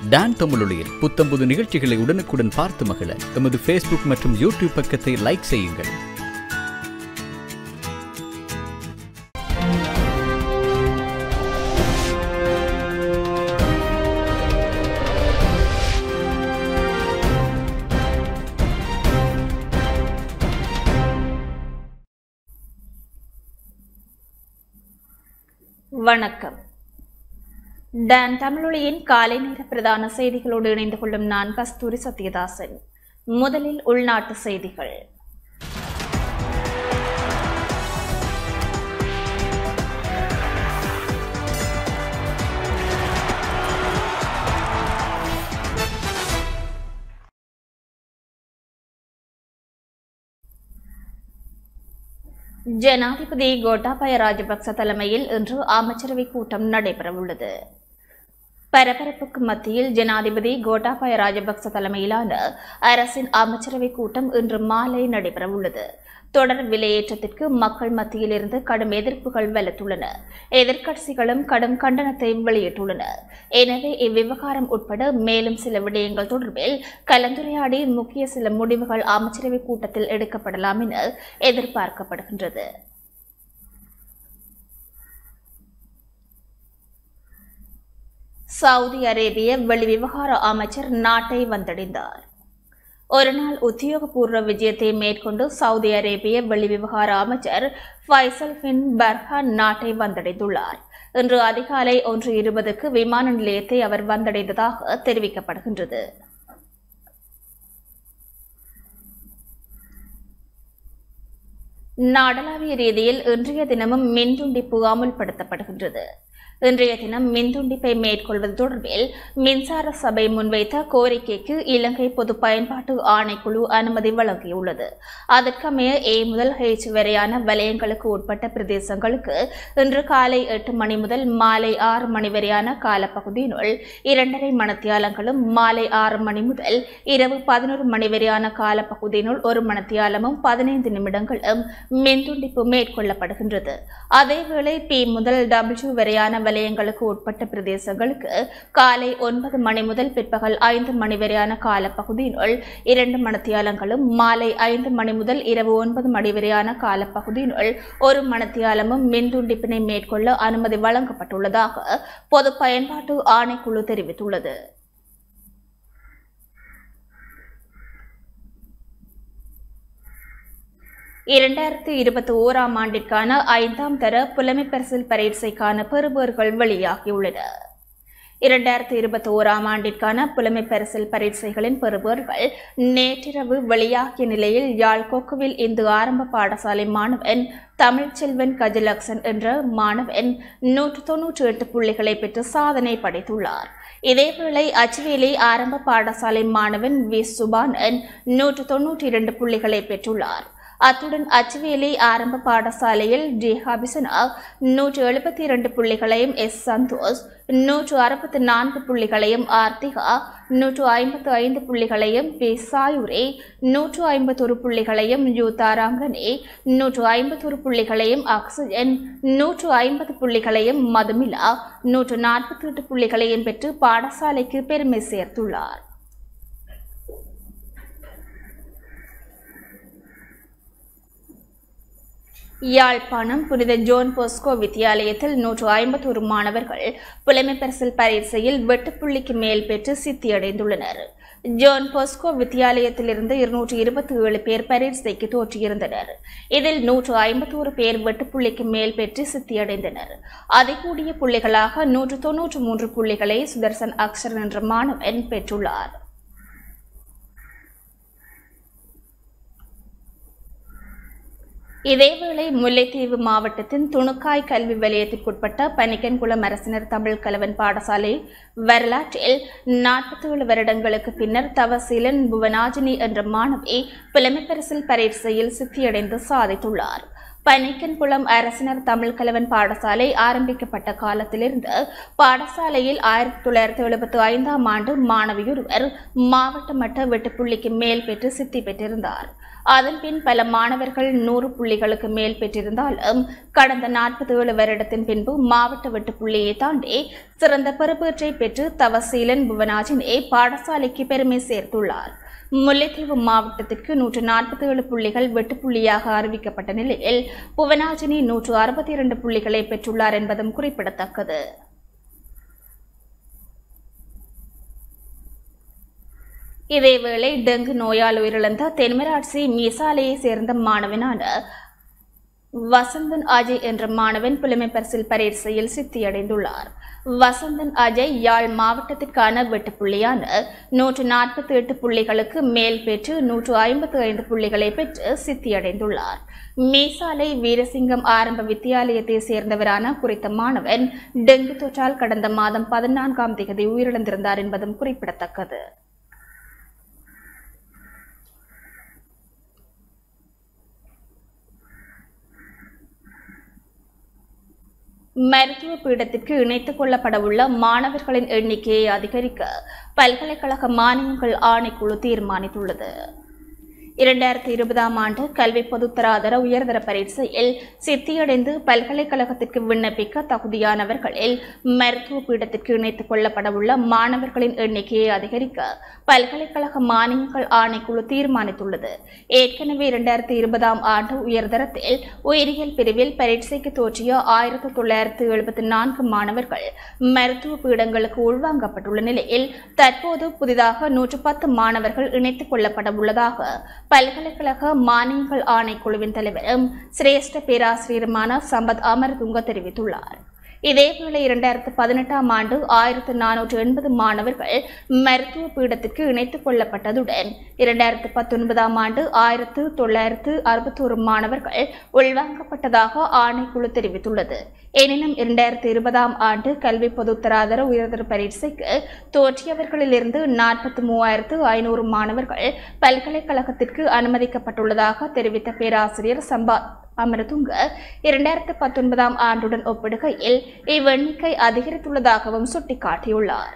Don தமிழொலியில் புத்தம்புது நிகழ்ச்சிகளை உடனுக்குடன் பார்த்து மகிழ எமது ஃபேஸ்புக் மற்றும் யூடியூப் பக்கத்தை லைக் செய்யுங்கள் வணக்கம் டான் தமிழொலியின் காலை நேர பிரதான செய்திகளோடு இணைந்து கொள்ளும் நான் கஸ்தூரி சத்யதாசன் முதலில் உள்நாட்டு செய்திகள் ஜனாதிபதி கோட்டாபய ராஜபக்ச தலைமையில் இன்று அமைச்சரவை கூட்டம் நடைபெறவுள்ளது பரபரப்புக்கு மத்தியில் ஜனாதிபதி கோட்டாபய ராஜபக்ச தலைமையிலான அரசின் அமைச்சரவை கூட்டம் இன்று மாலை நடைபெறவுள்ளது தொடர் விலையேற்றத்திற்கு மக்கள் மத்தியில் இருந்து கடும் எதிர்ப்புகள் வலுத்துள்ளன எதிர்க்கட்சிகளும் கடும் கண்டனத்தை வெளியிட்டுள்ளன எனவே இவ்விவகாரம் உட்பட மேலும் சில விடயங்கள் தொடர்பில் கலந்துரையாடி முக்கிய சில முடிவுகள் அமைச்சரவை கூட்டத்தில் எடுக்கப்படலாம் என எதிர்பார்க்கப்படுகின்றது சவுதி அரேபிய வெளிவிவகார அமைச்சர் நாட்டை வந்தடைந்தார் ஒருநாள் உத்தியோகபூர்வ விஜயத்தை மேற்கொண்டு சவுதி அரேபிய வெளிவிவகார அமைச்சர் ஃபைசல் பின் பர்ஹான் நாட்டை வந்தடைந்துள்ளார் இன்று அதிகாலை ஒன்று இருபதுக்கு விமான நிலையத்தை அவர் வந்தடைந்ததாக தெரிவிக்கப்படுகின்றது நாடளாவிய ரீதியில் இன்றைய தினமும் மின்துண்டிப்பு அமுல்படுத்தப்படுகின்றது இன்றைய தினம் மின்துண்டிப்பை மேற்கொள்வது தொடர்பில் மின்சார சபை முன்வைத்த கோரிக்கைக்கு இலங்கை பொது பயன்பாட்டு ஆணைக்குழு அனுமதி வழங்கியுள்ளது அதற்கமைய ஏ முதல் ஹெச் வரையான வலயங்களுக்கு உட்பட்ட பிரதேசங்களுக்கு இன்று காலை எட்டு மணி முதல் மாலை ஆறு மணி வரையான காலப்பகுதியினுள் இரண்டரை மணத்தியாலங்களும் மாலை ஆறு மணி முதல் இரவு பதினோரு மணி வரையான காலப்பகுதியினுள் ஒரு மணத்தியாலமும் பதினைந்து நிமிடங்களும் மின்துண்டிப்பு மேற்கொள்ளப்படுகின்றது அதேவேளை பி முதல் டபிள்யூ வரையான வலயங்களுக்கு உட்பட்ட பிரதேசங்களுக்கு காலை ஒன்பது மணி முதல் பிற்பகல் ஐந்து மணி வரையான காலப்பகுதியினுள் இரண்டு மணத்தியாலங்களும் மாலை ஐந்து மணி முதல் இரவு ஒன்பது மணி வரையான காலப்பகுதியினுள் ஒரு மணத்தியாலமும் மின்துண்டிப்பினை மேற்கொள்ள அனுமதி வழங்கப்பட்டுள்ளதாக பொது பயன்பாட்டு ஆணைக்குழு தெரிவித்துள்ளது இரண்டாயிரத்தி இருபத்தி ஓராம் ஆண்டிற்கான ஐந்தாம் தர புலமை பரிசில் பரீட்சைக்கான பெறுபவர்கள் வெளியாகியுள்ளன இரண்டாயிரத்தி இருபத்தி ஓராம் ஆண்டிற்கான புலமை பரிசில் பரீட்சைகளின் பெறுபவர்கள் நேற்றிரவு வெளியாகிய நிலையில் யாழ் கொக்குவில் இந்து ஆரம்ப பாடசாலை மாணவன் தமிழ்ச்செல்வன் கஜலக்சன் என்ற மாணவன் நூற்று தொன்னூற்றி எட்டு புள்ளிகளை பெற்று சாதனை படைத்துள்ளார் இதேவேளை அச்சுவேலி ஆரம்ப பாடசாலை மாணவன் வி சுபானன் நூற்று தொன்னூற்றி இரண்டு புள்ளிகளை பெற்றுள்ளார் அத்துடன் அச்சுவேலி ஆரம்ப பாடசாலையில் டி ஹபிசனா நூற்று எழுபத்தி இரண்டு புள்ளிகளையும் எஸ் சந்தோஷ் நூற்று அறுபத்தி நான்கு புள்ளிகளையும் ஆர்த்திகா நூற்று ஐம்பத்து ஐந்து புள்ளிகளையும் பி சாயுரே நூற்று ஐம்பத்தொரு புள்ளிகளையும் யு தாராங்கனே நூற்று ஐம்பத்தொரு புள்ளிகளையும் ஆக்சிஜன் நூற்று ஐம்பது புள்ளிகளையும் மதுமிலா நூற்று நாற்பத்தி எட்டு புள்ளிகளையும் பெற்று பாடசாலைக்கு பெருமை சேர்த்துள்ளார் யாழ்ப்பாணம் புனித ஜோன் போஸ்கோ வித்தியாலயத்தில் நூற்று ஐம்பத்தோரு மாணவர்கள் புலமை பரிசில் பரீட்சையில் வெட்டுப்புள்ளிக்கு மேல் பெற்று சித்தியடைந்துள்ளனர் ஜோன் போஸ்கோ வித்தியாலயத்திலிருந்து இருநூற்று இருபத்தி ஏழு பேர் பரீட்சைக்கு தோற்றியிருந்தனர் இதில் நூற்று ஐம்பத்தோரு பேர் வெட்டுப்புள்ளிக்கு மேல் பெற்று சித்தியடைந்தனர் அதிகூடிய புள்ளிகளாக நூற்று தொன்னூற்று மூன்று புள்ளிகளை சுதர்சன் அக்ஷர் என்ற மாணவன் பெற்றுள்ளார் இதேவேளை முல்லைத்தீவு மாவட்டத்தின் துணுக்காய் கல்வி வலயத்திற்குட்பட்ட பனிக்கன்குளம் அரசினர் தமிழ் கலவன் பாடசாலை வரலாற்றில் நாற்பத்தி ஏழு வருடங்களுக்கு பின்னர் தவசீலன் புவனாஜினி என்ற மாணவி புலமைப்பரிசில் பரீட்சையில் சித்தியடைந்து சாதித்துள்ளார் பனிக்கன்புலம் அரசினர் தமிழ் கலவன் பாடசாலை ஆரம்பிக்கப்பட்ட காலத்திலிருந்து பாடசாலையில் ஆயிரத்தி தொள்ளாயிரத்தி எழுபத்தி ஐந்தாம் ஆண்டு மாணவியொருவர் மாவட்ட மட்ட வெட்டுப்புள்ளிக்கு மேல் பெற்று சித்தி பெற்றிருந்தார் அதன்பின் பல மாணவர்கள் நூறு புள்ளிகளுக்கு மேல் பெற்றிருந்தாலும் கடந்த நாற்பத்தி ஏழு வருடத்தின் பின்பு மாவட்ட வெட்டுப்புள்ளியை தாண்டி சிறந்த பெறுபேற்றை பெற்று தவசீலன் புவனாஜினே பாடசாலைக்கு பெருமை சேர்த்துள்ளார் முல்லைத்தீவு மாவட்டத்திற்கு நூற்று நாற்பத்தி ஏழு புள்ளிகள் வெட்டுப்புள்ளியாக அறிவிக்கப்பட்ட நிலையில் புவனாஜினி நூற்று அறுபத்தி இரண்டு புள்ளிகளை பெற்றுள்ளார் என்பதும் குறிப்பிடத்தக்கது இதேவேளை டெங்கு நோயால் உயிரிழந்த தென்மராட்சி மீசாலையை சேர்ந்த மாணவனான வசந்தன் அஜய் என்ற மாணவன் புலமை பரிசில் பரீட்சையில் சித்தியடைந்துள்ளார் வசந்தன் அஜய் யாழ் மாவட்டத்திற்கான வெட்டுப்புள்ளியான நூற்று நாற்பத்தி எட்டு புள்ளிகளுக்கு மேல் பெற்று நூற்று ஐம்பத்தி ஐந்து புள்ளிகளை பெற்று சித்தியடைந்துள்ளார் மீசாலை வீரசிங்கம் ஆரம்ப வித்தியாலயத்தை சேர்ந்தவரான குறித்த மாணவன் டெங்கு தொற்றால் கடந்த மாதம் பதினான்காம் தேதி உயிரிழந்திருந்தார் என்பதும் குறிப்பிடத்தக்கது மருத்துவ பீடத்திற்கு இணைத்துக் கொள்ளப்படவுள்ள மாணவர்களின் எண்ணிக்கையை அதிகரிக்க பல்கலைக்கழக மானியங்கள் ஆணைக்குழு தீர்மானித்துள்ளது இரண்டாயிரத்தி இருபதாம் ஆண்டு கல்வி பொதுத்தராதர உயர்தர பரீட்சையில் சித்தியடைந்து பல்கலைக்கழகத்திற்கு விண்ணப்பிக்க தகுதியானவர்களில் மருத்துவ பீடத்திற்கு இணைத்துக் கொள்ளப்படவுள்ள மாணவர்களின் எண்ணிக்கையை அதிகரிக்க பல்கலைக்கழக மானியங்கள் ஆணைக்குழு தீர்மானித்துள்ளது ஏற்கனவே இரண்டாயிரத்தி இருபதாம் ஆண்டு உயர்தரத்தில் உயிரியல் பிரிவில் பரீட்சைக்கு தோற்றிய ஆயிரத்தி தொள்ளாயிரத்து எழுபத்தி நான்கு மாணவர்கள் மருத்துவ பீடங்களுக்கு உள்வாங்கப்பட்டுள்ள நிலையில் தற்போது புதிதாக நூற்று பத்து மாணவர்கள் இணைத்துக் கொள்ளப்பட உள்ளதாக பல்கலைக்கழக மானியங்கள் ஆணைக்குழுவின் தலைவரும் சிரேஷ்ட பேராசிரியருமான சம்பத் அமர்துங்க தெரிவித்துள்ளார் இதேவேளை இரண்டாயிரத்து பதினெட்டாம் ஆண்டு ஆயிரத்து நானூற்று எண்பது மாணவர்கள் மருத்துவ பீடத்திற்கு இணைத்துக் கொள்ளப்பட்டதுடன் இரண்டாயிரத்து பத்தொன்பதாம் ஆண்டு ஆயிரத்து தொள்ளாயிரத்து அறுபத்தோரு மாணவர்கள் உள்வாங்கப்பட்டதாக ஆணைக்குழு தெரிவித்துள்ளது எனினும் இரண்டாயிரத்து இருபதாம் ஆண்டு கல்வி பொதுத்தராதர உயர்தர பரீட்சைக்கு தோற்றியவர்களிலிருந்து நாற்பத்தி மூவாயிரத்து ஐநூறு மாணவர்கள் பல்கலைக்கழகத்திற்கு அனுமதிக்கப்பட்டுள்ளதாக தெரிவித்த பேராசிரியர் சம்பா அமரதுங்க இரண்டாயிரத்து பத்தொன்பதாம் ஆண்டுடன் ஒப்பிடுகையில் இவ்வெண்ணிக்கை அதிகரித்துள்ளதாகவும் சுட்டிக்காட்டியுள்ளார்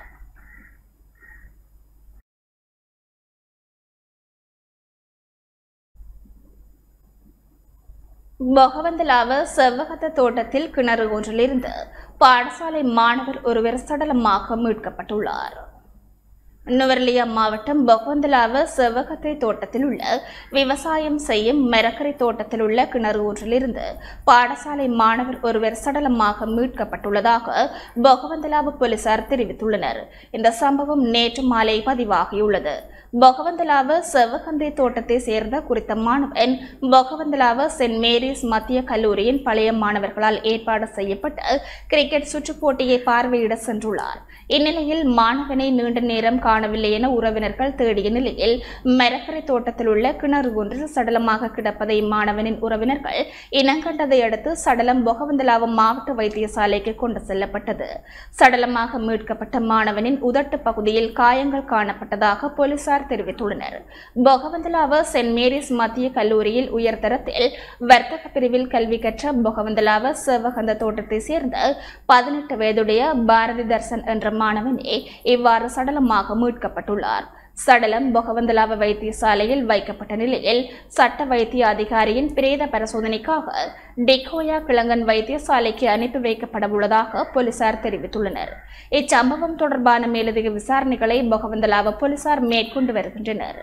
பொகவந்தலாவ செவ்வகத்த தோட்டத்தில் கிணறு ஒன்றிலிருந்து பாடசாலை மாணவர் ஒருவர் சடலமாக மீட்கப்பட்டுள்ளார் நுவர்லியா மாவட்டம் பொகவந்தலாவ செவ்வகத்தை தோட்டத்தில் உள்ள விவசாயம் செய்யும் மரக்கரை தோட்டத்தில் உள்ள கிணறு ஒன்றிலிருந்து பாடசாலை மாணவர் ஒருவர் சடலமாக மீட்கப்பட்டுள்ளதாக பொகவந்தலாவ போலீசார் தெரிவித்துள்ளனர் இந்த சம்பவம் நேற்று மாலை பதிவாகியுள்ளது பொகவந்தலாவ செவ்வகந்தை தோட்டத்தை சேர்ந்த குறித்த மாணவன் பொகவந்தலாவ சென்ட் மேரிஸ் மத்திய கல்லூரியின் பழைய மாணவர்களால் ஏற்பாடு செய்யப்பட்ட கிரிக்கெட் சுற்றுப் போட்டியை பார்வையிட சென்றுள்ளார் இந்நிலையில் மாணவனை நீண்ட நேரம் காணவில்லை என உறவினர்கள் தேடிய நிலையில் மரக்கரை தோட்டத்தில் உள்ள கிணறு ஒன்றில் சடலமாக கிடப்பதை மாணவனின் உறவினர்கள் இனங்கண்டதை அடுத்து சடலம் பொகவந்தலாவ மாவட்ட வைத்தியசாலைக்கு கொண்டு செல்லப்பட்டது சடலமாக மீட்கப்பட்ட மாணவனின் உதட்டு பகுதியில் காயங்கள் காணப்பட்டதாக போலீசார் தெரிவித்துள்ளனர் பொகவந்தலாவ சென்ட் மேரிஸ் மத்திய கல்லூரியில் உயர்தரத்தில் வர்த்தக பிரிவில் கல்வி கற்ற பொகவந்தலாவ சிவகந்த தோட்டத்தை சேர்ந்த பதினெட்டு வயதுடைய பாரதி தர்சன் என்ற மாணவனே இவ்வாறு சடலமாக மீட்கப்பட்டுள்ளார் சடலம் பொகவந்தலாவ வைத்தியசாலையில் வைக்கப்பட்ட நிலையில் சட்ட வைத்திய அதிகாரியின் பிரேத பரிசோதனைக்காக டிகோயா கிழங்கன் வைத்தியசாலைக்கு அனுப்பி வைக்கப்பட உள்ளதாக போலீசார் தெரிவித்துள்ளனர் இச்சம்பவம் தொடர்பான மேலதிக விசாரணைகளை பொகவந்தலாவ போலீசார் மேற்கொண்டு வருகின்றனர்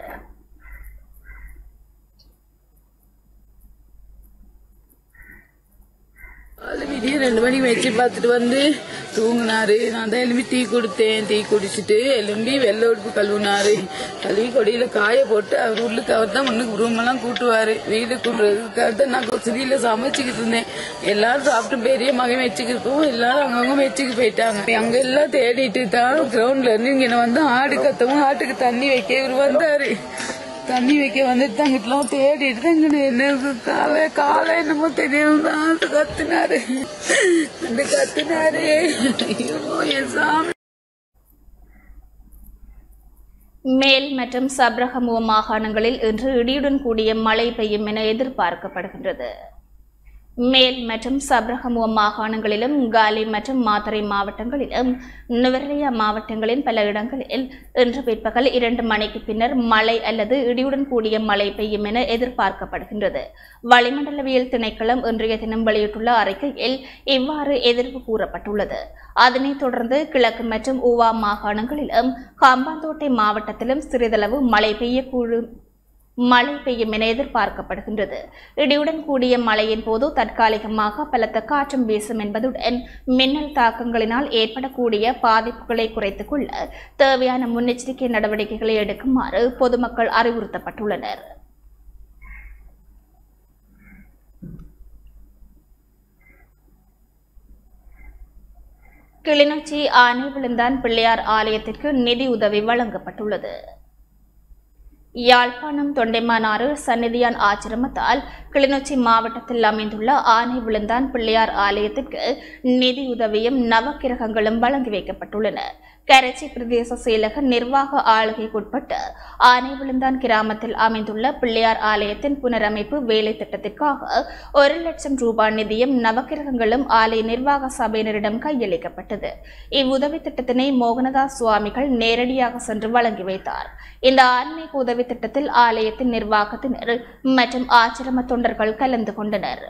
காலை விடிய ரெண்டு மணிக்கு வச்சு பார்த்துட்டு வந்து தூங்கினாரு நான் தான் எலும்பி டீ கொடுத்தேன் டீ குடிச்சிட்டு எலும்பி வெள்ளை உடுப்பு கழுவுனாரு கழுவி கொடியில காய போட்டு அவர் உள்ளுக்கு அவர் தான் முன்னுக்கு ரூம் எல்லாம் கூட்டுவாரு வீடு கூட்டுறதுக்காக தான் நான் கொசலியில சமைச்சுக்கிட்டு இருந்தேன் எல்லாரும் சாப்பிட்டு பெரிய மகன் வச்சுக்கிருக்கோம் எல்லாரும் அங்கங்க வச்சுக்கு போயிட்டாங்க அங்க எல்லாம் தேடிட்டு தான் கிரவுண்ட்ல இருந்து இங்க வந்து ஆடு கத்தவும் ஆட்டுக்கு தண்ணி வைக்க இவர் வந்தாரு தண்ணி வைக்க வந்துட்டு அங்கிட்டலாம் தேடிட்டு தான் இங்க என்ன காலை காலை என்னமோ தெரியும் தான் கத்துனாரு அந்த கத்துனாரு ஐயோ என் சாமி மேல் மற்றும் சப்ரகமுவ மாகாணங்களில் இன்று இடியுடன் கூடிய மழை பெய்யும் என எதிர்பார்க்கப்படுகின்றது மேல் மற்றும் சப்ரகமுவ மாகாணங்களிலும் காலி மற்றும் மாத்தறை மாவட்டங்களிலும் நுவரெலியா மாவட்டங்களின் பல இடங்களில் இன்று பிற்பகல் இரண்டு மணிக்கு பின்னர் மழை அல்லது இடியுடன் கூடிய மழை பெய்யும் என எதிர்பார்க்கப்படுகின்றது வளிமண்டலவியல் திணைக்களம் இன்றைய தினம் வெளியிட்டுள்ள அறிக்கையில் இவ்வாறு எதிர்ப்பு கூறப்பட்டுள்ளது அதனைத் தொடர்ந்து கிழக்கு மற்றும் ஊவா மாகாணங்களிலும் காம்பாந்தோட்டை மாவட்டத்திலும் சிறிதளவு மழை பெய்யக்கூடும் மழை பெய்யும் என எதிர்பார்க்கப்படுகின்றது இடியுடன் கூடிய மழையின் போது தற்காலிகமாக பலத்த காற்றும் வீசும் என்பதுடன் மின்னல் தாக்கங்களினால் ஏற்படக்கூடிய பாதிப்புகளை குறைத்துக் கொள்ள தேவையான முன்னெச்சரிக்கை நடவடிக்கைகளை எடுக்குமாறு பொதுமக்கள் அறிவுறுத்தப்பட்டுள்ளனர் கிளிநொச்சி ஆனை விழுந்தான் பிள்ளையார் ஆலயத்திற்கு நிதி உதவி வழங்கப்பட்டுள்ளது யாழ்ப்பாணம் தொண்டைமானாறு சந்நிதியான் ஆச்சிரமத்தால் கிளிநொச்சி மாவட்டத்தில் அமைந்துள்ள ஆனை விழுந்தான் பிள்ளையார் ஆலயத்திற்கு நிதியுதவியும் நவக்கிரகங்களும் வழங்கி வைக்கப்பட்டுள்ளன கரைச்சி பிரதேச செயலக நிர்வாக ஆளுகைக்குட்பட்டு ஆனை விழுந்தான் கிராமத்தில் அமைந்துள்ள பிள்ளையார் ஆலயத்தின் புனரமைப்பு வேலை திட்டத்திற்காக ஒரு லட்சம் ரூபாய் நிதியும் நவக்கிரகங்களும் ஆலய நிர்வாக சபையினரிடம் கையளிக்கப்பட்டது இவ்வுதவி திட்டத்தினை மோகனதாஸ் சுவாமிகள் நேரடியாக சென்று வழங்கி வைத்தார் இந்த ஆன்மீக உதவி திட்டத்தில் ஆலயத்தின் நிர்வாகத்தினர் மற்றும் ஆச்சிரம தொண்டர்கள் கலந்து கொண்டனர்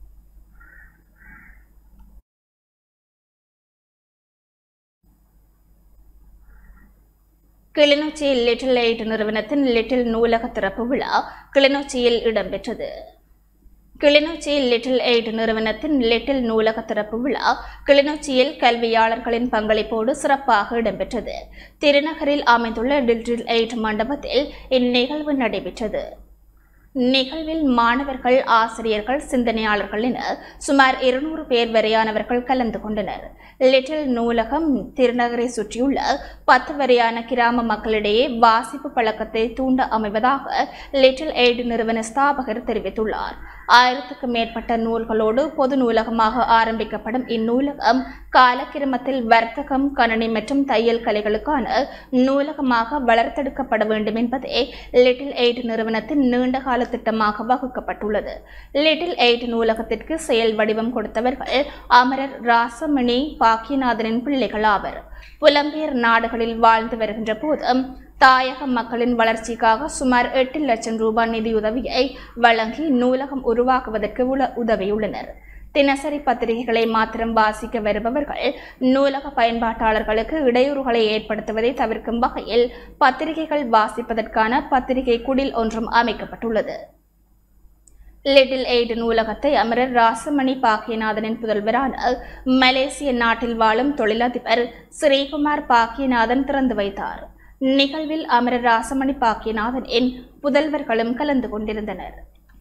கிளிநொச்சி லிட்டில் எய்ட் நிறுவனத்தின் லிட்டில் நூலக திறப்பு விழா கிளிநொச்சியில் இடம்பெற்றது கிளிநொச்சி லிட்டில் எய்ட் நிறுவனத்தின் லிட்டில் நூலக திறப்பு விழா கிளிநொச்சியில் கல்வியாளர்களின் பங்களிப்போடு சிறப்பாக இடம்பெற்றது திருநகரில் அமைந்துள்ள லிட்டில் எய்ட் மண்டபத்தில் இந்நிகழ்வு நடைபெற்றது நிகழ்வில் மாணவர்கள் ஆசிரியர்கள் சிந்தனையாளர்கள் என சுமார் இருநூறு பேர் வரையானவர்கள் கலந்து கொண்டனர் லிட்டில் நூலகம் திருநகரை சுற்றியுள்ள பத்து வரையான கிராம மக்களிடையே வாசிப்பு பழக்கத்தை தூண்ட அமைவதாக லிட்டில் எய்ட் நிறுவன ஸ்தாபகர் தெரிவித்துள்ளார் ஆயிரத்துக்கும் மேற்பட்ட நூல்களோடு பொது நூலகமாக ஆரம்பிக்கப்படும் இந்நூலகம் காலக்கிரமத்தில் வர்த்தகம் கணனி மற்றும் தையல் கலைகளுக்கான நூலகமாக வளர்த்தெடுக்கப்பட வேண்டும் என்பதே லிட்டில் எய்ட் நிறுவனத்தின் நீண்டகால திட்டமாக வகுக்கப்பட்டுள்ளது லிட்டில் எய்ட் நூலகத்திற்கு செயல் வடிவம் கொடுத்தவர்கள் அமரர் ராசமணி பாக்கியநாதனின் பிள்ளைகள் ஆவர் புலம்பெயர் நாடுகளில் வாழ்ந்து வருகின்ற போதும் தாயக மக்களின் வளர்ச்சிக்காக சுமார் எட்டு லட்சம் ரூபாய் நிதியுதவியை வழங்கி நூலகம் உருவாக்குவதற்கு உல- உதவியுள்ளனர் தினசரி பத்திரிகைகளை மாத்திரம் வாசிக்க வருபவர்கள் நூலக பயன்பாட்டாளர்களுக்கு இடையூறுகளை ஏற்படுத்துவதை தவிர்க்கும் வகையில் பத்திரிகைகள் வாசிப்பதற்கான பத்திரிகை குடில் ஒன்றும் அமைக்கப்பட்டுள்ளது லிட்டில் எய்ட் நூலகத்தை அமரர் ராசமணி பாக்கியநாதனின் புதல்வரான மலேசிய நாட்டில் வாழும் தொழிலதிபர் ஸ்ரீகுமார் பாக்கியநாதன் திறந்து வைத்தார் நிகழ்வில் அமரர் ராசமணி பாக்கியநாதனின் புதல்வர்களும் கலந்து கொண்டிருந்தனர்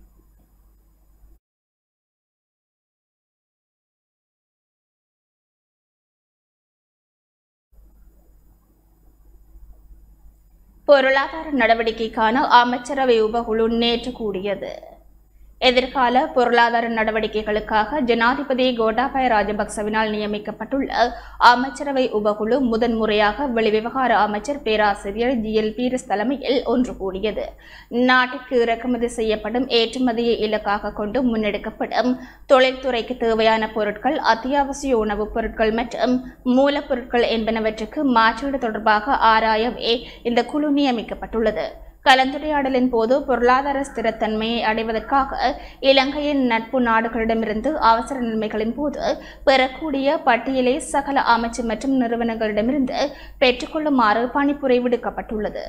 பொருளாதார நடவடிக்கைக்கான அமைச்சரவை உபகுழு நேற்று கூடியது எதிர்கால பொருளாதார நடவடிக்கைகளுக்காக ஜனாதிபதி கோட்டாபய ராஜபக்சவினால் நியமிக்கப்பட்டுள்ள அமைச்சரவை உபகுழு முதன்முறையாக வெளிவிவகார அமைச்சர் பேராசிரியர் ஜி எல் பீரிஸ் தலைமையில் ஒன்று கூடியது நாட்டிற்கு இறக்குமதி செய்யப்படும் ஏற்றுமதியை இலக்காக கொண்டு முன்னெடுக்கப்படும் தொழில்துறைக்கு தேவையான பொருட்கள் அத்தியாவசிய உணவுப் பொருட்கள் மற்றும் மூலப்பொருட்கள் என்பனவற்றுக்கு மாற்றீடு தொடர்பாக ஆராயவே இந்த குழு நியமிக்கப்பட்டுள்ளது கலந்துரையாடலின் போது பொருளாதார ஸ்திரத்தன்மையை அடைவதற்காக இலங்கையின் நட்பு நாடுகளிடமிருந்து அவசர நிலைமைகளின் போது பெறக்கூடிய பட்டியலை சகல அமைச்சு மற்றும் நிறுவனங்களிடமிருந்து பெற்றுக்கொள்ளுமாறு பணிப்புரை விடுக்கப்பட்டுள்ளது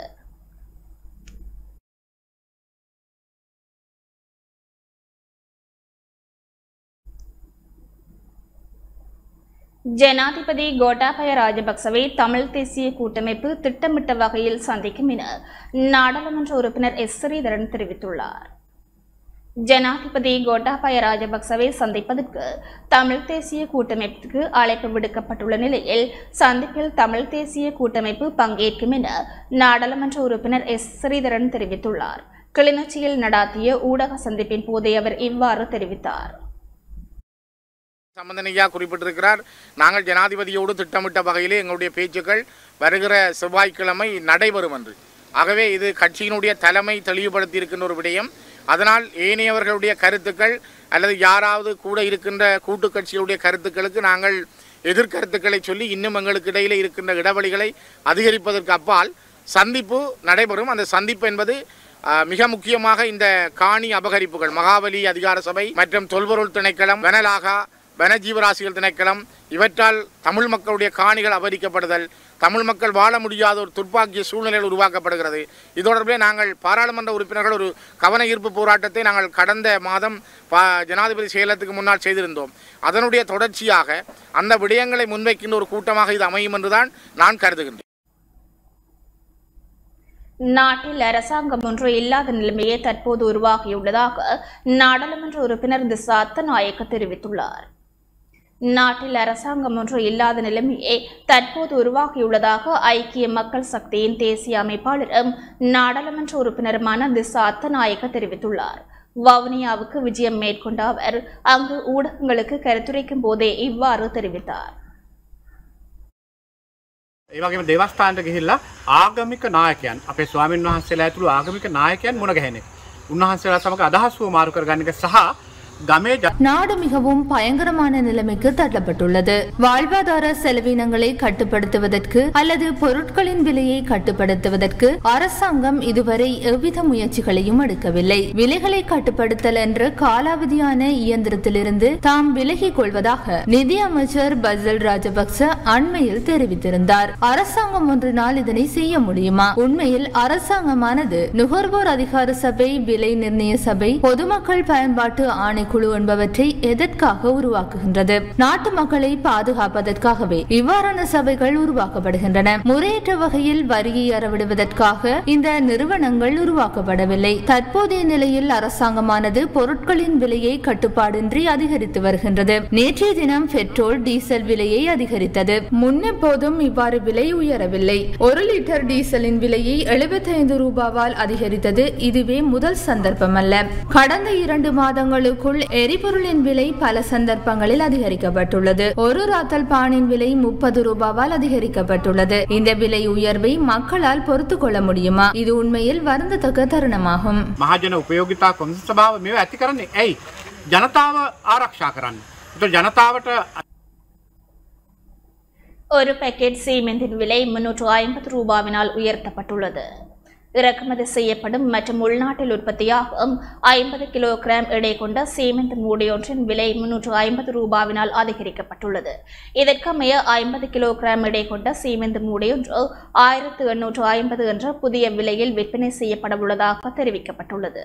ஜனாதிபதி கோட்டாபய ராஜபக்சவை தமிழ் தேசிய கூட்டமைப்பு திட்டமிட்ட வகையில் சந்திக்கும் என நாடாளுமன்ற உறுப்பினர் எஸ் ஸ்ரீதரன் தெரிவித்துள்ளார் ஜனாதிபதி கோட்டாபய ராஜபக்சவை சந்திப்பதற்கு தமிழ் தேசிய கூட்டமைப்புக்கு அழைப்பு விடுக்கப்பட்டுள்ள நிலையில் சந்திப்பில் தமிழ் தேசிய கூட்டமைப்பு பங்கேற்கும் என நாடாளுமன்ற உறுப்பினர் எஸ் ஸ்ரீதரன் தெரிவித்துள்ளார் கிளிநொச்சியில் நடாத்திய ஊடக சந்திப்பின் போதே அவர் இவ்வாறு தெரிவித்தார் சம்பந்தனையா குறிப்பிட்டிருக்கிறார் நாங்கள் ஜனாதிபதியோடு திட்டமிட்ட வகையிலே எங்களுடைய பேச்சுக்கள் வருகிற செவ்வாய்க்கிழமை நடைபெறும் என்று ஆகவே இது கட்சியினுடைய தலைமை தெளிவுபடுத்தி இருக்கின்ற ஒரு விடயம் அதனால் ஏனையவர்களுடைய கருத்துக்கள் அல்லது யாராவது கூட இருக்கின்ற கூட்டு கட்சிகளுடைய கருத்துக்களுக்கு நாங்கள் எதிர்கருத்துக்களை சொல்லி இன்னும் எங்களுக்கு இடையிலே இருக்கின்ற இடைவெளிகளை அதிகரிப்பதற்கு அப்பால் சந்திப்பு நடைபெறும் அந்த சந்திப்பு என்பது ஆஹ், மிக முக்கியமாக இந்த காணி அபகரிப்புகள் மகாபலி அதிகார சபை மற்றும் தொல்பொருள் திணைக்களம் வனலாகா வனஜீவராசிகள் திணைக்களம் இவற்றால் தமிழ் மக்களுடைய காணிகள் அபகரிக்கப்படுதல் தமிழ் மக்கள் வாழ முடியாத ஒரு துர்ப்பாக்கிய சூழ்நிலைகள் உருவாக்கப்படுகிறது இது தொடர்பிலே நாங்கள் பாராளுமன்ற உறுப்பினர்கள் ஒரு கவன ஈர்ப்பு போராட்டத்தை நாங்கள் கடந்த மாதம் பா ஜனாதிபதி செயலகத்துக்கு முன்னால் செய்திருந்தோம் அதனுடைய தொடர்ச்சியாக அந்த விடயங்களை முன்வைக்கின்ற ஒரு கூட்டமாக இது அமையும் என்றுதான் நான் கருதுகின்றேன் நாட்டில் அரசாங்கம் ஒன்று இல்லாத நிலைமையே தற்போது உருவாகியுள்ளதாக நாடாளுமன்ற உறுப்பினர் திசா நாயக்க தெரிவித்துள்ளார் நாட்டில் அரசாங்கம் ஒன்று இல்லாத நிலைமையே தற்போது உருவாகியுள்ளதாக ஐக்கிய மக்கள் சக்தியின் தேசிய அமைப்பாளரும் நாடாளுமன்ற உறுப்பினருமான திசா நாயக்க தெரிவித்துள்ளார் வவுனியாவுக்கு விஜயம் மேற்கொண்ட அவர் அங்கு ஊடகங்களுக்கு கருத்துரைக்கும் போதே இவ்வாறு தெரிவித்தார் ඒ වගේම දෙවස්ථානට ගිහිල්ලා ආගමික නායකයන් අපේ ස්වාමීන් වහන්සේලා ඇතුළු ආගමික නායකයන් මුණ ගැහෙන. උන්වහන්සේලා සමඟ අදහස්වූ මාරු කරගන්න එක සහ ගමේ ජ நாடு மிகவும் பயங்கரமான நிலைமைக்கு தள்ளப்பட்டுள்ளது வாழ்வாதார செலவினங்களை கட்டுப்படுத்துவதற்கு அல்லது பொருட்களின் விலையை கட்டுப்படுத்துவதற்கு அரசாங்கம் இதுவரை எவ்வித முயற்சிகளையும் எடுக்கவில்லை விலைகளை கட்டுப்படுத்தல் என்ற காலாவதியான இயந்திரத்திலிருந்து தாம் விலகிக் கொள்வதாக நிதி அமைச்சர் பசில் ராஜபக்ச அண்மையில் தெரிவித்திருந்தார் அரசாங்கம் ஒன்றினால் இதனை செய்ய முடியுமா உண்மையில் அரசாங்கமானது நுகர்வோர் அதிகார சபை விலை நிர்ணய சபை பொதுமக்கள் பயன்பாட்டு ஆணைக்குழு என்பவற்றை எதற்காக உருவாக்குகின்றது நாட்டு மக்களை பாதுகாப்பதற்காகவே இவ்வாறான சபைகள் உருவாக்கப்படுகின்றன முறையற்ற வகையில் வரியை அறவிடுவதற்காக இந்த நிறுவனங்கள் உருவாக்கப்படவில்லை தற்போதைய நிலையில் அரசாங்கமானது பொருட்களின் விலையை கட்டுப்பாடின்றி அதிகரித்து வருகின்றது நேற்றைய தினம் பெட்ரோல் டீசல் விலையை அதிகரித்தது முன்னெப்போதும் இவ்வாறு விலை உயரவில்லை ஒரு லிட்டர் டீசலின் விலையை 75 ரூபாவால் அதிகரித்தது இதுவே முதல் சந்தர்ப்பம் அல்ல கடந்த இரண்டு மாதங்களுக்குள் எரிபொருளின் விலை பல சந்தர்ப்பங்களில் அதிகரிக்கப்பட்டுள்ளது ஒரு ராத்தல் பானின் விலை முப்பது ரூபாவால் அதிகரிக்கப்பட்டுள்ளது இந்த விலை உயர்வை மக்களால் பொறுத்து கொள்ள முடியுமா இது உண்மையில் வருந்தத்தக்க தருணமாகும் මහජන උපයෝගිතා කොමිසම සභාව මෙ ඇති කරන්නේ ඇයි ජනතාව ආරක්ෂා කරන්න. එත ජනතාවට ஒரு பாக்கெட் சீமெந்தின் விலை முன்னூற்று ஐம்பது ரூபாவினால் உயர்த்தப்பட்டுள்ளது இறக்குமதி செய்யப்படும் மற்றும் உள்நாட்டில் உற்பத்தியாகும் ஐம்பது கிலோகிராம் எடை கொண்ட சீமெந்த் மூடியொன்றின் விலை முன்னூற்று ஐம்பது ரூபாவினால் அதிகரிக்கப்பட்டுள்ளது இதற்கமைய ஐம்பது கிலோகிராம் எடை கொண்ட சீமெந்த் மூடியொன்று ஆயிரத்து எண்ணூற்று ஐம்பது என்ற புதிய விலையில் விற்பனை செய்யப்பட உள்ளதாக தெரிவிக்கப்பட்டுள்ளது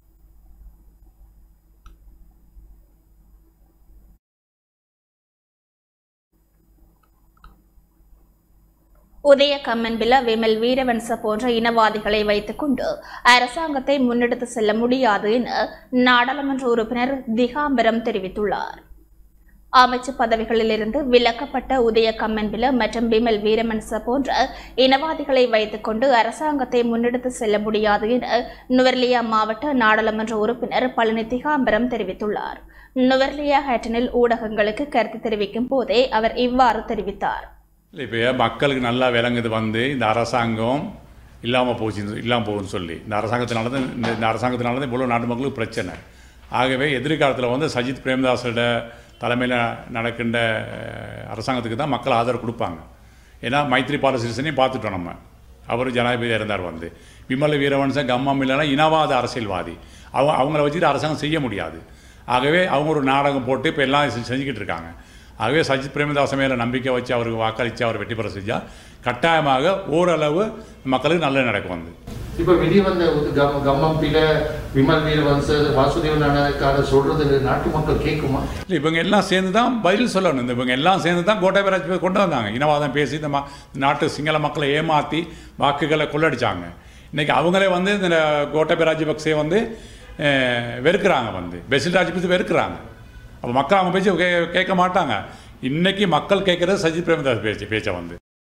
உதய கம்மன்பில விமல் வீரவன்ச போன்ற இனவாதிகளை வைத்துக்கொண்டு அரசாங்கத்தை முன்னெடுத்து செல்ல முடியாது என நாடாளுமன்ற உறுப்பினர் திகாம்பரம் தெரிவித்துள்ளார் அமைச்சு பதவிகளிலிருந்து விலக்கப்பட்ட உதய கம்மன்பில மற்றும் விமல் வீரமன்ச போன்ற இனவாதிகளை வைத்துக்கொண்டு அரசாங்கத்தை முன்னெடுத்து செல்ல முடியாது என நுவர்லியா மாவட்ட நாடாளுமன்ற உறுப்பினர் பழனி திகாம்பரம் தெரிவித்துள்ளார் நுவர்லியா ஹேட்டனில் ஊடகங்களுக்கு கருத்து தெரிவிக்கும் போதே அவர் இவ்வாறு தெரிவித்தார் இல்லை இப்போ மக்களுக்கு நல்லா விளங்குது வந்து இந்த அரசாங்கம் இல்லாமல் போச்சு இல்லாமல் போகுதுன்னு சொல்லி இந்த அரசாங்கத்தினால தான் இந்த இந்த அரசாங்கத்தினால தான் இவ்வளோ நாட்டு மக்களுக்கு பிரச்சனை ஆகவே எதிர்காலத்தில் வந்து சஜித் பிரேமதாஸோட தலைமையில் நடக்கின்ற அஹ், அரசாங்கத்துக்கு தான் மக்கள் ஆதரவு கொடுப்பாங்க ஏன்னா மைத்ரிபால சிறிசனையும் பார்த்துட்டோம் நம்ம அவர் ஜனாதிபதியாக இருந்தார் வந்து விமல் வீரவன்சன் கம்மம் இல்லைனா இனவாத அரசியல்வாதி அவங்க அவங்கள வச்சுட்டு அரசாங்கம் செய்ய முடியாது ஆகவே அவங்க ஒரு நாடகம் போட்டு இப்போ எல்லாம் செ- செஞ்சுக்கிட்டு இருக்காங்க ஆகவே சஜித் பிரேமதாச மேலே நம்பிக்கை வச்சு அவருக்கு வாக்களித்து அவர் வெற்றி பெற செஞ்சால் கட்டாயமாக ஓரளவு மக்களுக்கு நல்லது நடக்கும் வந்து இப்ப வெளியே வந்த ஒரு கம் கம்மம்பில விமல் வீரவன்ச வாசுதேவ நாணயக்கார சொல்றது நாட்டு மக்கள் கேட்குமா இல்லை இவங்க எல்லாம் சேர்ந்து தான் பதில் சொல்லணும் இந்த இவங்க எல்லாம் சேர்ந்து தான் கோட்டாபய ராஜ்பதி கொண்டு வந்தாங்க இனவாதம் பேசி இந்த மா நாட்டு சிங்கள மக்களை ஏமாற்றி வாக்குகளை கொள்ளடிச்சாங்க இன்றைக்கி அவங்களே வந்து இந்த கோட்டாபய ராஜபக்சே வந்து அஹ், வெறுக்கிறாங்க வந்து பெசில் ராஜபக்சே வெறுக்கிறாங்க அப்போ மக்கள் அவங்க பேச்சு கே கேட்க மாட்டாங்க இன்னைக்கு மக்கள் கேட்குறது சஜித் பிரேமதாஸ் பேச்சு பேச்சை வந்து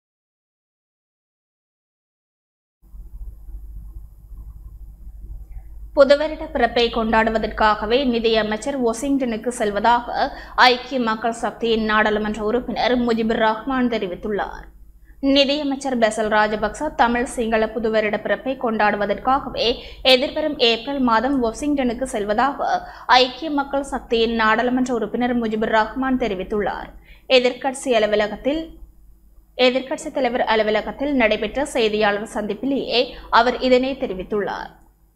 புதுவருட பிறப்பை கொண்டாடுவதற்காகவே நிதியமைச்சர் வாஷிங்டனுக்கு செல்வதாக ஐக்கிய மக்கள் சக்தியின் நாடாளுமன்ற உறுப்பினர் முஜிபுர் ரஹ்மான் தெரிவித்துள்ளார் நிதியமைச்சர் பெசல் ராஜபக்ச தமிழ் சிங்கள புதுவருட பிறப்பை கொண்டாடுவதற்காகவே எதிர்வரும் ஏப்ரல் மாதம் வாஷிங்டனுக்கு செல்வதாக ஐக்கிய மக்கள் சக்தியின் நாடாளுமன்ற உறுப்பினர் முஜிபுர் ரஹ்மான் தெரிவித்துள்ளார் எதிர்க்கட்சி அலுவலகத்தில் எதிர்க்கட்சித் தலைவர் அலுவலகத்தில் நடைபெற்ற செய்தியாளர் சந்திப்பிலேயே அவர் இதனை தெரிவித்துள்ளார்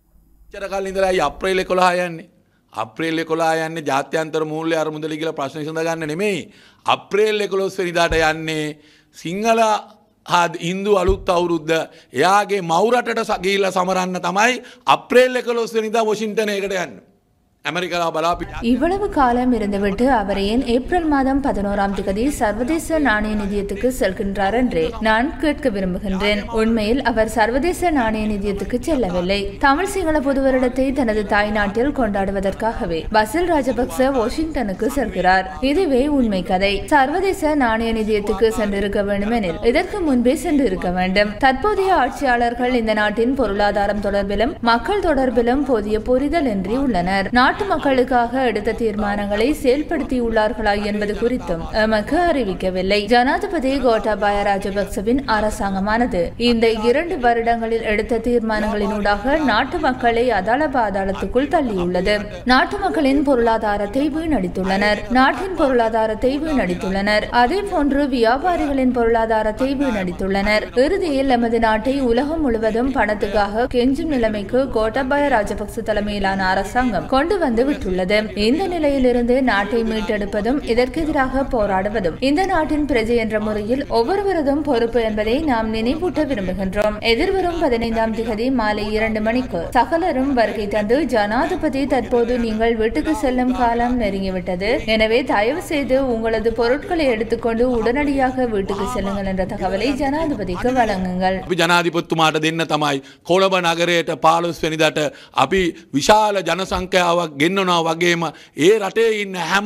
චර කල් ඉඳලා අප්‍රේල් 11 යන්නේ. අප්‍රේල් 11 යන්නේ ජාත්‍යන්තර මූල්‍ය අරමුදල කියලා ප්‍රශ්න විසඳගන්න නෙමෙයි. අප්‍රේල් 11 වෙනිදාට යන්නේ සිංහල හා ඉන්දු අලුත් අවුරුද්ද එයාගේ මවුරටට ගිහිල්ලා සමරන්න තමයි අප්‍රේල් 11 වෙනිදා වොෂින්ටන් එකට යන්නේ. ඇමරිකාව බලාපිට இவ்வளவு காலம் இருந்துவிட்டு அவர் ஏன் ஏப்ரல் மாதம் பதினோராம் தேதி சர்வதேச நாணய நிதியத்துக்கு செல்கின்றார் என்றே நான் கேட்க விரும்புகின்றேன் உண்மையில் அவர் சர்வதேச நாணய நிதியத்துக்கு செல்லவில்லை தமிழ் சிங்கள புது வருடத்தை தனது தாய்நாட்டில் கொண்டாடுவதற்காகவே பசில் ராஜபக்ச வாஷிங்டனுக்கு செல்கிறார் இதுவே உண்மை கதை சர்வதேச நாணய நிதியத்துக்கு சென்றிருக்க வேண்டுமெனில் இதற்கு முன்பே சென்றிருக்க வேண்டும் தற்போதைய ஆட்சியாளர்கள் இந்த நாட்டின் பொருளாதாரம் தொடர்பிலும் மக்கள் தொடர்பிலும் போதிய புரிதல் இன்றி உள்ளனர் நாட்டு மக்களுக்காக எடுத்த தீர்மானங்களை செயல்படுத்தியுள்ளார்களா என்பது குறித்தும் எமக்கு அறிவிக்கவில்லை ஜனாதிபதி கோட்டாபாய ராஜபக்சவின் அரசாங்கமானது இந்த இரண்டு வருடங்களில் எடுத்த தீர்மானங்களினூடாக நாட்டு மக்களை அதள பாதாளத்துக்குள் தள்ளியுள்ளது நாட்டு மக்களின் பொருளாதாரத்தை வீணடித்துள்ளனர் நாட்டின் பொருளாதாரத்தை வீணடித்துள்ளனர் அதே போன்று வியாபாரிகளின் பொருளாதாரத்தை வீணடித்துள்ளனர் இறுதியில் எமது நாட்டை உலகம் முழுவதும் பணத்துக்காக கெஞ்சும் நிலைமைக்கு கோட்டாபாய ராஜபக்ச தலைமையிலான அரசாங்கம் கொண்டு வந்து விட்டுள்ளது இந்த நிலையிலிருந்து நாட்டை மீட்டெடுப்பதும் இதற்கு எதிராக போராடுவதும் இந்த நாட்டின் பிரஜை என்ற முறையில் ஒவ்வொருவரதும் பொறுப்பு என்பதை நாம் நினைவூட்ட விரும்புகின்றோம் எதிர்வரும் பதினைந்தாம் திகதி மாலை இரண்டு மணிக்கு சகலரும் வருகை தந்து ஜனாதிபதி தற்போது நீங்கள் வீட்டுக்கு செல்லும் காலம் நெருங்கிவிட்டது எனவே தயவு செய்து உங்களது பொருட்களை எடுத்துக்கொண்டு உடனடியாக வீட்டுக்கு செல்லுங்கள் என்ற தகவலை ஜனாதிபதிக்கு வழங்குங்கள் අපි ජනාධිපත්තුමාට දෙන්න තමයි කොළඹ නගරයට පාලොස් වෙනිදට අපි විශාල ජනසංඛ්‍යාවක් ගෙන්න්නනවා වගේම ඒ රටේ ඉන්න හැම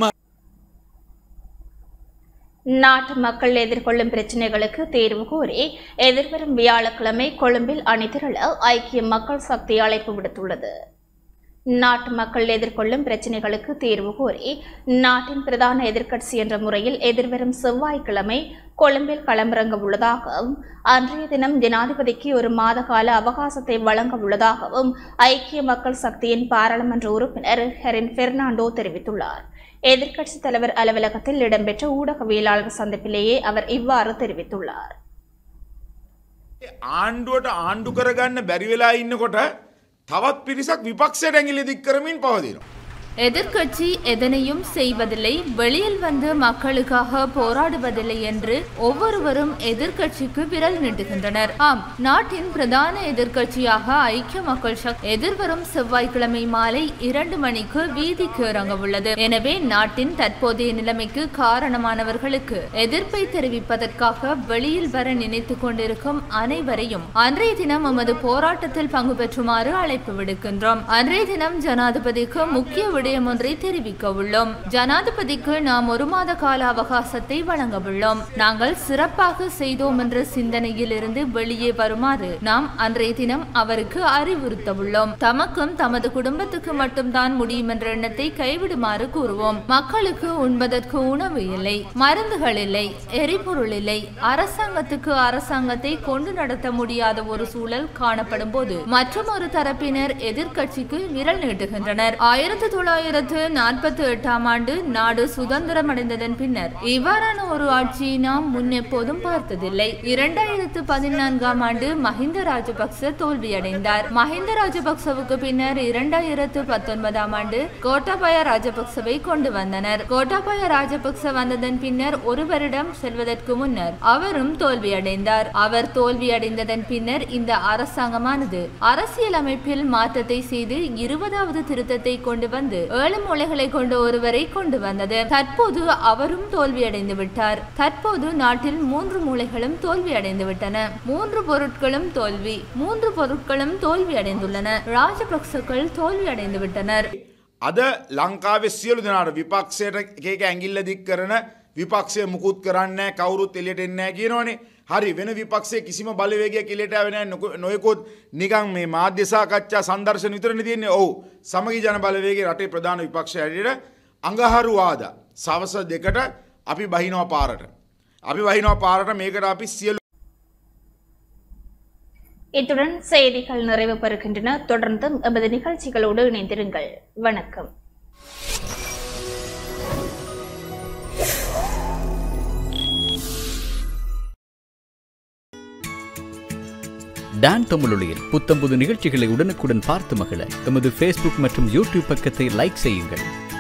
நாட்டு மக்கள் எதிர்கொள்ளும் பிரச்சினைகளுக்கு தீர்வு கோரி எதிர்வரும் வியாழக்கிழமை கொழும்பில் அணிதிரள ஐக்கிய மக்கள் சக்தி அழைப்பு விடுத்துள்ளது நாட்டு மக்கள் எதிர்கொள்ளும் பிரச்சினைகளுக்கு தீர்வு கோரி நாட்டின் பிரதான எதிர்க்கட்சி என்ற முறையில் எதிர்வரும் செவ்வாய்க்கிழமை கொழும்பில் களமிறங்க உள்ளதாகவும் அன்றைய தினம் ஜனாதிபதிக்கு ஒரு மாத கால அவகாசத்தை வழங்க உள்ளதாகவும் ஐக்கிய மக்கள் சக்தியின் பாராளுமன்ற உறுப்பினர் ஹெரின் பெர்னாண்டோ தெரிவித்துள்ளார் எதிர்க்கட்சித் தலைவர் அலுவலகத்தில் இடம்பெற்ற ஊடகவியலாளர் சந்திப்பிலேயே அவர் இவ்வாறு தெரிவித்துள்ளார் ආණ්ඩුවට ආණ්ඩු කරගන්න බැරිවෙලා ඉන්නකොට තවත් පිරිසක් විපක්ෂයට ඇඟිලි දික් කරමින් පවදිනවා. எதிர்க்கட்சி எதனையும் செய்வதில்லை வெளியில் வந்து மக்களுக்காக போராடுவதில்லை என்று ஒவ்வொருவரும் எதிர்க்கட்சிக்கு விரல் நீட்டுகின்றனர் ஆம் நாட்டின் பிரதான எதிர்க்கட்சியாக ஐக்கிய மக்கள் சக்தி எதிர்வரும் செவ்வாய்க்கிழமை மாலை இரண்டு மணிக்கு வீதிக்கு இறங்க உள்ளது எனவே நாட்டின் தற்போதைய நிலைமைக்கு காரணமானவர்களுக்கு எதிர்ப்பை தெரிவிப்பதற்காக வெளியில் வர நினைத்துக் கொண்டிருக்கும் அனைவரையும் அன்றைய தினம் எமது போராட்டத்தில் பங்கு பெற்றுமாறு அழைப்பு விடுக்கின்றோம் அன்றைய தினம் ஜனாதிபதிக்கு முக்கிய விடயம் ஒன்றை தெரிவிக்க உள்ளோம் ஜனாதிபதிக்கு நாம் ஒரு மாத கால அவகாசத்தை வழங்க உள்ளோம் நாங்கள் சிறப்பாக செய்தோம் என்ற சிந்தனையில் இருந்து வெளியே வருமாறு நாம் அன்றைய தினம் அவருக்கு அறிவுறுத்த உள்ளோம் தமக்கும் தமது குடும்பத்துக்கு மட்டும்தான் முடியும் என்ற எண்ணத்தை கைவிடுமாறு கூறுவோம் மக்களுக்கு உண்பதற்கு உணவு இல்லை மருந்துகள் இல்லை எரிபொருள் இல்லை அரசாங்கத்துக்கு அரசாங்கத்தை கொண்டு நடத்த முடியாத ஒரு சூழல் காணப்படும் போது மற்றும் ஒரு தரப்பினர் எதிர்க்கட்சிக்கு விரல் நீட்டுகின்றனர் ஆயிரத்தி தொள்ளாயிரத்து நாற்பத்தி எட்டாம் ஆண்டு நாடு சுதந்திரம் அடைந்ததன் பின்னர் இவ்வாறான ஒரு ஆட்சியை நாம் முன்னெப்போதும் பார்த்ததில்லை இரண்டாயிரத்து பதினான்காம் ஆண்டு மஹிந்த ராஜபக்ச தோல்வியடைந்தார் மஹிந்த ராஜபக்சவுக்கு பின்னர் இரண்டாயிரத்து பத்தொன்பதாம் ஆண்டு கோட்டாபய ராஜபக்சவை கொண்டு வந்தனர் கோட்டாபய ராஜபக்ச வந்ததன் பின்னர் ஒரு வருடம் செல்வதற்கு முன்னர் அவரும் தோல்வியடைந்தார் அவர் தோல்வியடைந்ததன் பின்னர் இந்த அரசாங்கமானது அரசியலமைப்பில் மாற்றத்தை செய்து இருபதாவது திருத்தத்தை கொண்டு வந்து ஏழு மூலைகளை கொண்ட ஒருவரை கொண்டு வந்தது தற்போது அவரும் தோல்வியடைந்து விட்டார் தற்போது நாட்டில் மூன்று மூலைகளும் தோல்வியடைந்து விட்டன மூன்று பொருட்களும் தோல்வி மூன்று பொருட்களும் தோல்வியடைந்துள்ளன ராஜபக்சக்கள் தோல்வியடைந்து விட்டனர் අද ලංකාවේ සියලු දෙනාට විපක්ෂයට එක ඇගිල්ල දික් කරන විපක්ෂය මුකුත් කරන්න කවරුත් එලියට එන්නෑ කියනවනේ හරි වෙන විපක්ෂේ කිසිම බලවේගය කිලට වෙන නොයකොත් නිකං මේ මාධ්‍යසාකච්ඡා සන්දර්ශන විතරන තියන්නේ ඔහු සමගි ජන බලවේගේ රටේ ප්‍රධාන විපක්ෂ ඇයට අඟහරුවාද සවස දෙකට අපි බහිනවා පාරට. අපි වහිනවා පාරට මේකට අපි සියලු இத்துடன் செய்திகள் நிறைவு பெறுகின்றன தொடர்ந்தும் எமது நிகழ்ச்சிகளோடு இணைந்திருங்கள் வணக்கம் டான் தமிழொலியில் புத்தம்புது நிகழ்ச்சிகளை உடனுக்குடன் பார்த்து மகிழ எமது ஃபேஸ்புக் மற்றும் யூடியூப் பக்கத்தை லைக் செய்யுங்கள்